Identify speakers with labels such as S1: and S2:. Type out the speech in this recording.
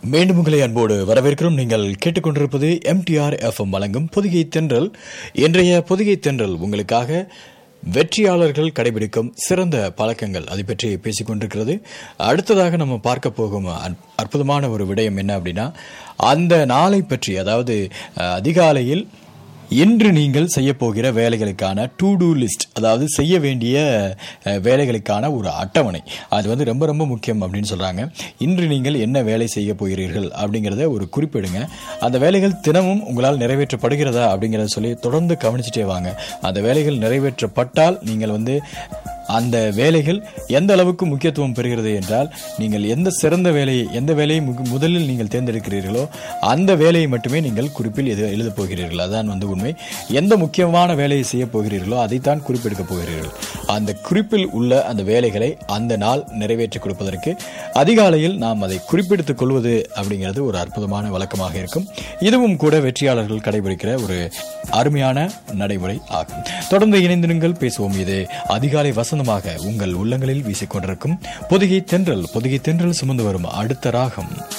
S1: மீண்டும் உங்களை அன்போடு வரவேற்கிறோம் நீங்கள் கேட்டுக்கொண்டிருப்பது எம்டிஆர் எஃப்எம் வழங்கும் பொதிகை தென்றல் இன்றைய பொதிகை தென்றல் உங்களுக்காக வெற்றியாளர்கள் கடைபிடிக்கும் சிறந்த பழக்கங்கள் அதை பற்றி பேசிக் கொண்டிருக்கிறது அடுத்ததாக நம்ம பார்க்க போகும் அற்- அற்புதமான ஒரு விடயம் என்ன அப்படின்னா அந்த நாளை பற்றி அதாவது அஹ், அதிகாலையில் இன்று நீங்கள் செய்ய போகிற வேலைகளுக்கான டு டூ லிஸ்ட் அதாவது செய்ய வேண்டிய அஹ், வேலைகளுக்கான ஒரு அட்டவணை அது வந்து ரொம்ப ரொம்ப முக்கியம் அப்படின்னு சொல்றாங்க இன்று நீங்கள் என்ன வேலை செய்ய போகிறீர்கள் அப்படிங்கிறத ஒரு குறிப்பிடுங்க அந்த வேலைகள் தினமும் உங்களால் நிறைவேற்றப்படுகிறதா அப்படிங்கிறத சொல்லி தொடர்ந்து கவனிச்சுட்டே வாங்க அந்த வேலைகள் நிறைவேற்றப்பட்டால் நீங்கள் வந்து அந்த வேலைகள் எந்த அளவுக்கு முக்கியத்துவம் பெறுகிறது என்றால் நீங்கள் எந்த சிறந்த வேலையை எந்த வேலையை முக- முதலில் நீங்கள் தேர்ந்தெடுக்கிறீர்களோ அந்த வேலையை மட்டுமே நீங்கள் குறிப்பில் எது எழுதப் போகிறீர்கள் அதான் வந்து உண்மை எந்த முக்கியமான வேலையை செய்ய போகிறீர்களோ அதைத்தான் குறிப்பெடுக்கப் போகிறீர்கள் அந்த குறிப்பில் உள்ள அந்த வேலைகளை அந்த நாள் நிறைவேற்றி கொடுப்பதற்கு அதிகாலையில் நாம் அதை குறிப்பெடுத்துக் கொள்வது அப்படிங்கிறது ஒரு அற்புதமான வழக்கமாக இருக்கும் இதுவும் கூட வெற்றியாளர்கள் கடைபிடிக்கிற ஒரு அருமையான நடைமுறை ஆகும் தொடர்ந்து இணைந்திருங்கள் பேசுவோம் இது அதிகாலை வசந்தமாக உங்கள் உள்ளங்களில் வீசிக்கொண்டிருக்கும் பொதிகை தென்றல் பொதிகை தென்றல் சுமந்து வரும் அடுத்த ராகம்